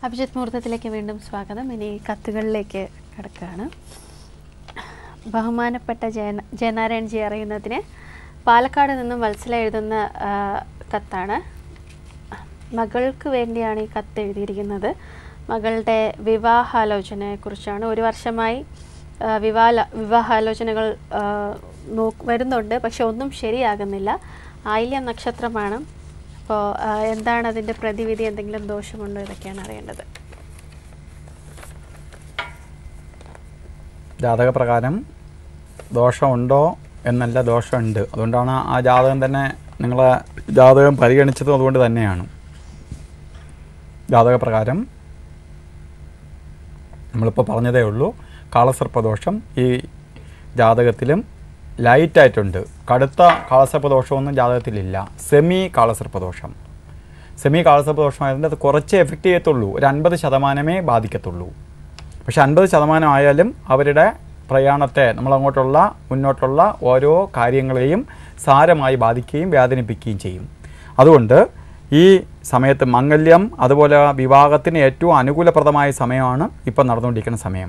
അഭിജിത്ത് മുഹൂർത്തത്തിലേക്ക് വീണ്ടും സ്വാഗതം ഇനി കത്തുകളിലേക്ക് കിടക്കുകയാണ് ബഹുമാനപ്പെട്ട ജയന ജയനാരായൺജി അറിയുന്നതിന് പാലക്കാട് നിന്നും വത്സല എഴുതുന്ന ആ, കത്താണ് മകൾക്ക് വേണ്ടിയാണ് ഈ കത്ത് എഴുതിയിരിക്കുന്നത് മകളുടെ വിവാഹാലോചനയെക്കുറിച്ചാണ് ഒരു വർഷമായി ആ, വിവാഹ വിവാഹാലോചനകൾ ആ, നോക്ക് വരുന്നുണ്ട് പക്ഷെ ഒന്നും ശരിയാകുന്നില്ല ആയില്യ നക്ഷത്രമാണ് അപ്പോൾ എന്താണ് അതിൻ്റെ പ്രതിവിധി എന്തെങ്കിലും ദോഷമുണ്ടോ ഇതൊക്കെയാണ് അറിയേണ്ടത് ജാതകപ്രകാരം ദോഷമുണ്ടോ എന്നല്ല ദോഷമുണ്ട് അതുകൊണ്ടാണ് ആ ജാതകം തന്നെ നിങ്ങളെ ജാതകം പരിഗണിച്ചതും അതുകൊണ്ട് തന്നെയാണ് ജാതകപ്രകാരം നമ്മളിപ്പോൾ പറഞ്ഞതേ ഉള്ളൂ കാളസർപ്പദോഷം ഈ ജാതകത്തിലും ലൈറ്റായിട്ടുണ്ട് കടുത്ത കാളസർപ്പദോഷമൊന്നും ജാതകത്തിലില്ല സെമി കാളസർപ്പദോഷം സെമി കാളസർപ്പദോഷമായതിൻ്റെ അത് കുറച്ച് എഫക്റ്റ് ചെയ്യത്തുള്ളൂ ഒരു അൻപത് ശതമാനമേ ബാധിക്കത്തുള്ളൂ പക്ഷെ അൻപത് ശതമാനം ആയാലും അവരുടെ പ്രയാണത്തെ നമ്മളങ്ങോട്ടുള്ള മുന്നോട്ടുള്ള ഓരോ കാര്യങ്ങളെയും സാരമായി ബാധിക്കുകയും വേദനിപ്പിക്കുകയും ചെയ്യും അതുകൊണ്ട് ഈ സമയത്ത് മംഗല്യം അതുപോലെ വിവാഹത്തിന് ഏറ്റവും അനുകൂലപ്രദമായ സമയമാണ് ഇപ്പം നടന്നുകൊണ്ടിരിക്കുന്ന സമയം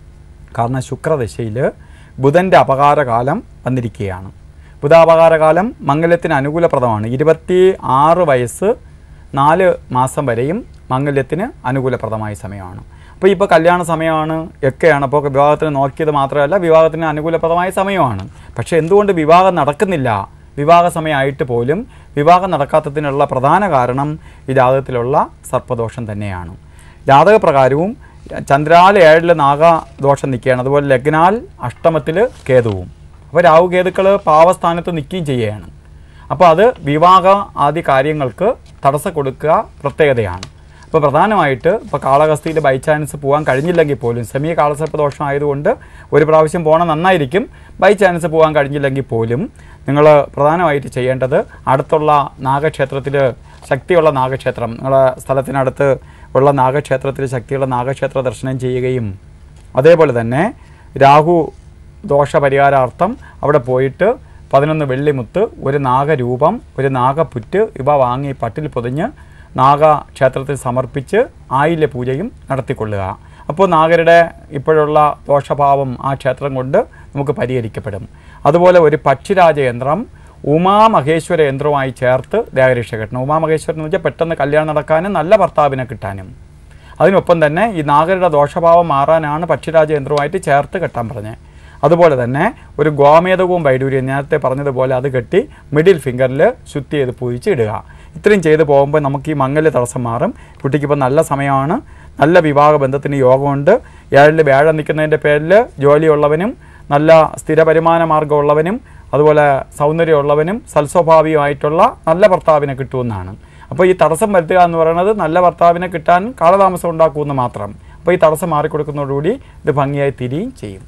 കാരണം ശുക്രദശയിൽ ബുധൻ്റെ അപകാരകാലം വന്നിരിക്കുകയാണ് ബുധാപകാരകാലം മംഗല്യത്തിന് അനുകൂലപ്രദമാണ് ഇരുപത്തി ആറ് വയസ്സ് നാല് മാസം വരെയും മംഗല്യത്തിന് അനുകൂലപ്രദമായ സമയമാണ് അപ്പോൾ ഇപ്പോൾ കല്യാണ സമയമാണ് ഒക്കെയാണ് അപ്പോൾ വിവാഹത്തിന് നോക്കിയത് മാത്രമല്ല വിവാഹത്തിന് അനുകൂലപ്രദമായ സമയമാണ് പക്ഷേ എന്തുകൊണ്ട് വിവാഹം നടക്കുന്നില്ല വിവാഹ സമയമായിട്ട് പോലും വിവാഹം നടക്കാത്തതിനുള്ള പ്രധാന കാരണം ഈ ജാതകത്തിലുള്ള സർപ്പദോഷം തന്നെയാണ് ജാതകപ്രകാരവും ചന്ദ്രാൽ ഏഴിൽ നാഗദോഷം നിൽക്കുകയാണ് അതുപോലെ ലഗ്നാൽ അഷ്ടമത്തിൽ കേതുവും അപ്പോൾ രാഹു കേതുക്കൾ പാവസ്ഥാനത്ത് നിൽക്കുകയും ചെയ്യുകയാണ് അപ്പോൾ അത് വിവാഹ ആദ്യ കാര്യങ്ങൾക്ക് തടസ്സം കൊടുക്കുക പ്രത്യേകതയാണ് അപ്പോൾ പ്രധാനമായിട്ട് ഇപ്പോൾ കാളഹസ്തിയിൽ ബൈ ചാൻസ് പോകാൻ കഴിഞ്ഞില്ലെങ്കിൽ പോലും സെമി കാളസർപ്പ ദോഷം ആയതുകൊണ്ട് ഒരു പ്രാവശ്യം പോകണം നന്നായിരിക്കും ബൈ ചാൻസ് പോകാൻ കഴിഞ്ഞില്ലെങ്കിൽ പോലും നിങ്ങൾ പ്രധാനമായിട്ട് ചെയ്യേണ്ടത് അടുത്തുള്ള നാഗക്ഷേത്രത്തിൽ ശക്തിയുള്ള നാഗക്ഷേത്രം നിങ്ങളെ സ്ഥലത്തിനടുത്ത് ഉള്ള നാഗക്ഷേത്രത്തിൽ ശക്തിയുള്ള നാഗക്ഷേത്ര ദർശനം ചെയ്യുകയും അതേപോലെ തന്നെ രാഹു ദോഷപരിഹാരാർത്ഥം അവിടെ പോയിട്ട് പതിനൊന്ന് വെള്ളിമുത്ത് ഒരു നാഗരൂപം ഒരു നാഗപുറ്റ് ഇവ വാങ്ങി പട്ടിൽ പൊതിഞ്ഞ് നാഗക്ഷേത്രത്തിൽ സമർപ്പിച്ച് ആയില്യ പൂജയും നടത്തിക്കൊള്ളുക അപ്പോൾ നാഗരുടെ ഇപ്പോഴുള്ള ദോഷഭാവം ആ ക്ഷേത്രം കൊണ്ട് നമുക്ക് പരിഹരിക്കപ്പെടും അതുപോലെ ഒരു പക്ഷിരാജ യന്ത്രം ഉമാമഹേശ്വര യന്ത്രവുമായി ചേർത്ത് ദേഹരക്ഷ കെട്ടണം ഉമാമഹേശ്വരൻ എന്ന് വെച്ചാൽ പെട്ടെന്ന് കല്യാണം നടക്കാനും നല്ല ഭർത്താവിനെ കിട്ടാനും അതിനൊപ്പം തന്നെ ഈ നാഗരുടെ ദോഷഭാവം മാറാനാണ് പക്ഷിരാജ യന്ത്രവുമായിട്ട് ചേർത്ത് കെട്ടാൻ പറഞ്ഞത് അതുപോലെ തന്നെ ഒരു ഗോമേതകവും വൈഡൂര്യം നേരത്തെ പറഞ്ഞതുപോലെ അത് കെട്ടി മിഡിൽ ഫിംഗറിൽ ശുദ്ധി ചെയ്ത് പൂജിച്ച് ഇടുക ഇത്രയും ചെയ്ത് പോകുമ്പോൾ നമുക്ക് ഈ മംഗല്യ തടസ്സം മാറും കുട്ടിക്കിപ്പോൾ നല്ല സമയമാണ് നല്ല വിവാഹ ബന്ധത്തിന് യോഗമുണ്ട് ഏഴിൽ വ്യാഴം നിൽക്കുന്നതിൻ്റെ പേരിൽ ജോലിയുള്ളവനും നല്ല സ്ഥിര വരുമാന മാർഗമുള്ളവനും അതുപോലെ സൗന്ദര്യമുള്ളവനും സൽസ്വഭാവിയുമായിട്ടുള്ള നല്ല ഭർത്താവിനെ കിട്ടുമെന്നാണ് അപ്പോൾ ഈ തടസ്സം വരുത്തുക എന്ന് പറയുന്നത് നല്ല ഭർത്താവിനെ കിട്ടാൻ കാലതാമസം ഉണ്ടാക്കുമെന്ന് മാത്രം അപ്പോൾ ഈ തടസ്സം മാറിക്കൊടുക്കുന്നതോടുകൂടി ഇത് ഭംഗിയായി തിരിയും ചെയ്യും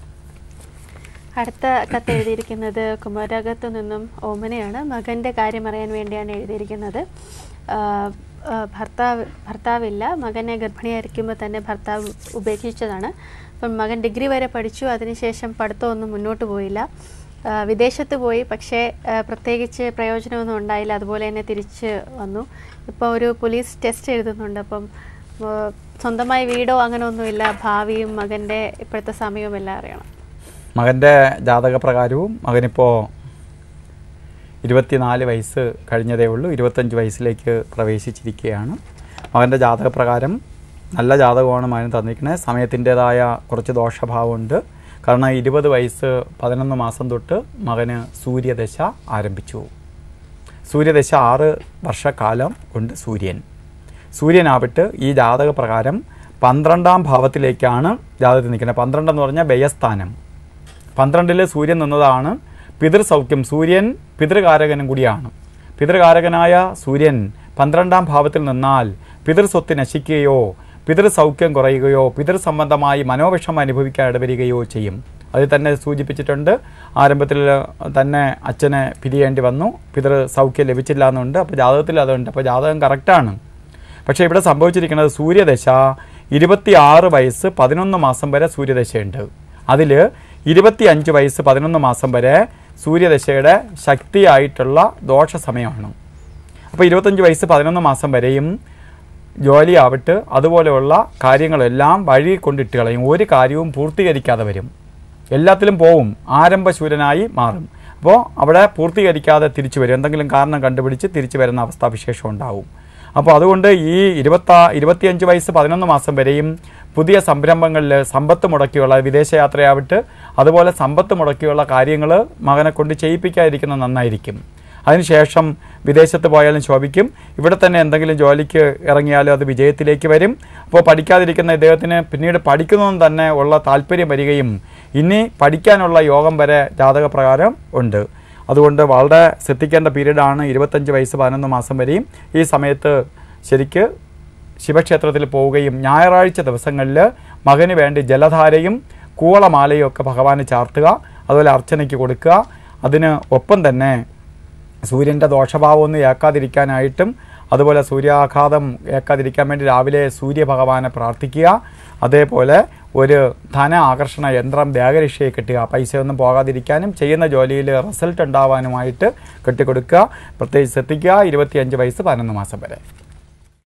അടുത്ത കത്ത് എഴുതിയിരിക്കുന്നത് കുമരകത്തു നിന്നും ഓമനയാണ് മകൻ്റെ കാര്യം അറിയാൻ വേണ്ടിയാണ് എഴുതിയിരിക്കുന്നത് ആ, ആ, ഭർത്താവ് ഭർത്താവില്ല മകനെ ഗർഭിണിയായിരിക്കുമ്പോൾ തന്നെ ഭർത്താവ് ഉപേക്ഷിച്ചതാണ് അപ്പം മകൻ ഡിഗ്രി വരെ പഠിച്ചു അതിനുശേഷം പഠിത്തമൊന്നും മുന്നോട്ട് പോയില്ല ആ, വിദേശത്ത് പോയി പക്ഷേ ആ, പ്രത്യേകിച്ച് പ്രയോജനമൊന്നും ഉണ്ടായില്ല അതുപോലെ തന്നെ തിരിച്ച് വന്നു ഇപ്പോൾ ഒരു പോലീസ് ടെസ്റ്റ് എഴുതുന്നുണ്ട് അപ്പം ആ, സ്വന്തമായി വീടോ അങ്ങനെ ഒന്നുമില്ല ഭാവിയും മകൻ്റെ ഇപ്പോഴത്തെ സമയവും എല്ലാം അറിയണം മകൻ്റെ ജാതകപ്രകാരവും മകനിപ്പോൾ ഇരുപത്തിനാല് വയസ്സ് കഴിഞ്ഞതേ ഉള്ളൂ ഇരുപത്തഞ്ച് വയസ്സിലേക്ക് പ്രവേശിച്ചിരിക്കുകയാണ് മകൻ്റെ ജാതകപ്രകാരം നല്ല ജാതകമാണ് മകന് തന്നിരിക്കുന്നത് സമയത്തിൻ്റെതായ കുറച്ച് ദോഷഭാവമുണ്ട് കാരണം ഇരുപത് വയസ്സ് പതിനൊന്ന് മാസം തൊട്ട് മകന് സൂര്യദശ ആരംഭിച്ചു സൂര്യദശ ആറ് വർഷക്കാലം ഉണ്ട് സൂര്യൻ സൂര്യനാവിട്ട് ഈ ജാതകപ്രകാരം പന്ത്രണ്ടാം ഭാവത്തിലേക്കാണ് ജാതകത്തിൽ നിൽക്കുന്നത് പന്ത്രണ്ടെന്ന് പറഞ്ഞാൽ വ്യയസ്ഥാനം പന്ത്രണ്ടിൽ സൂര്യൻ നിന്നതാണ് പിതൃസൗഖ്യം സൂര്യൻ പിതൃകാരകനും കൂടിയാണ് പിതൃകാരകനായ സൂര്യൻ പന്ത്രണ്ടാം ഭാവത്തിൽ നിന്നാൽ പിതൃസ്വത്ത് നശിക്കുകയോ പിതൃസൗഖ്യം കുറയുകയോ പിതൃസംബന്ധമായി മനോവിഷമം അനുഭവിക്കാൻ ഇടവരികയോ ചെയ്യും അതിൽ തന്നെ സൂചിപ്പിച്ചിട്ടുണ്ട് ആരംഭത്തിൽ തന്നെ അച്ഛനെ പിരിയേണ്ടി വന്നു പിതൃ സൗഖ്യം ലഭിച്ചില്ല എന്നുണ്ട് അപ്പോൾ ജാതകത്തിൽ അതുണ്ട് അപ്പോൾ ജാതകം കറക്റ്റാണ് പക്ഷേ ഇവിടെ സംഭവിച്ചിരിക്കുന്നത് സൂര്യദശ ഇരുപത്തി ആറ് വയസ്സ് പതിനൊന്ന് മാസം വരെ സൂര്യദശയുണ്ട് അതിൽ ഇരുപത്തി അഞ്ച് വയസ്സ് പതിനൊന്ന് മാസം വരെ സൂര്യദശയുടെ ശക്തിയായിട്ടുള്ള ദോഷ സമയമാണ് അപ്പോൾ ഇരുപത്തഞ്ച് വയസ്സ് പതിനൊന്ന് മാസം വരെയും ജോലിയാവട്ടെ അതുപോലെയുള്ള കാര്യങ്ങളെല്ലാം വഴി കൊണ്ടിട്ട് കളയും ഒരു കാര്യവും പൂർത്തീകരിക്കാതെ വരും എല്ലാത്തിലും പോവും ആരംഭശൂരനായി മാറും അപ്പോൾ അവിടെ പൂർത്തീകരിക്കാതെ തിരിച്ചു വരും എന്തെങ്കിലും കാരണം കണ്ടുപിടിച്ച് തിരിച്ചു വരുന്ന അവസ്ഥാവിശേഷം ഉണ്ടാവും അപ്പോൾ അതുകൊണ്ട് ഈ ഇരുപത്താ ഇരുപത്തിയഞ്ച് വയസ്സ് പതിനൊന്ന് മാസം വരെയും പുതിയ സംരംഭങ്ങളിൽ സമ്പത്ത് മുടക്കിയുള്ള വിദേശയാത്രയാവട്ടെ അതുപോലെ സമ്പത്ത് മുടക്കിയുള്ള കാര്യങ്ങൾ മകനെ കൊണ്ട് ചെയ്യിപ്പിക്കാതിരിക്കുന്നത് നന്നായിരിക്കും അതിനുശേഷം വിദേശത്ത് പോയാലും ശോഭിക്കും ഇവിടെ തന്നെ എന്തെങ്കിലും ജോലിക്ക് ഇറങ്ങിയാലും അത് വിജയത്തിലേക്ക് വരും അപ്പോൾ പഠിക്കാതിരിക്കുന്ന ഇദ്ദേഹത്തിന് പിന്നീട് പഠിക്കുന്നതും തന്നെ ഉള്ള താല്പര്യം വരികയും ഇനി പഠിക്കാനുള്ള യോഗം വരെ ജാതകപ്രകാരം ഉണ്ട് അതുകൊണ്ട് വളരെ ശ്രദ്ധിക്കേണ്ട പീരീഡാണ് ഇരുപത്തഞ്ച് വയസ്സ് പതിനൊന്ന് മാസം വരെയും ഈ സമയത്ത് ശരിക്ക് ശിവക്ഷേത്രത്തിൽ പോവുകയും ഞായറാഴ്ച ദിവസങ്ങളിൽ മകന് വേണ്ടി ജലധാരയും കൂവളമാലയും ഒക്കെ ഭഗവാന് ചാർത്തുക അതുപോലെ അർച്ചനയ്ക്ക് കൊടുക്കുക അതിന് ഒപ്പം തന്നെ സൂര്യൻ്റെ ദോഷഭാവമൊന്നും ഏക്കാതിരിക്കാനായിട്ടും അതുപോലെ സൂര്യാഘാതം ഏക്കാതിരിക്കാൻ വേണ്ടി രാവിലെ സൂര്യഭഗവാനെ പ്രാർത്ഥിക്കുക അതേപോലെ ഒരു ധന ആകർഷണ യന്ത്രം ദേഹരക്ഷയെ കെട്ടുക പൈസയൊന്നും പോകാതിരിക്കാനും ചെയ്യുന്ന ജോലിയിൽ റിസൾട്ട് ഉണ്ടാവാനുമായിട്ട് കെട്ടിക്കൊടുക്കുക പ്രത്യേകിച്ച് ശ്രദ്ധിക്കുക ഇരുപത്തിയഞ്ച് വയസ്സ് പതിനൊന്ന് മാസം വരെ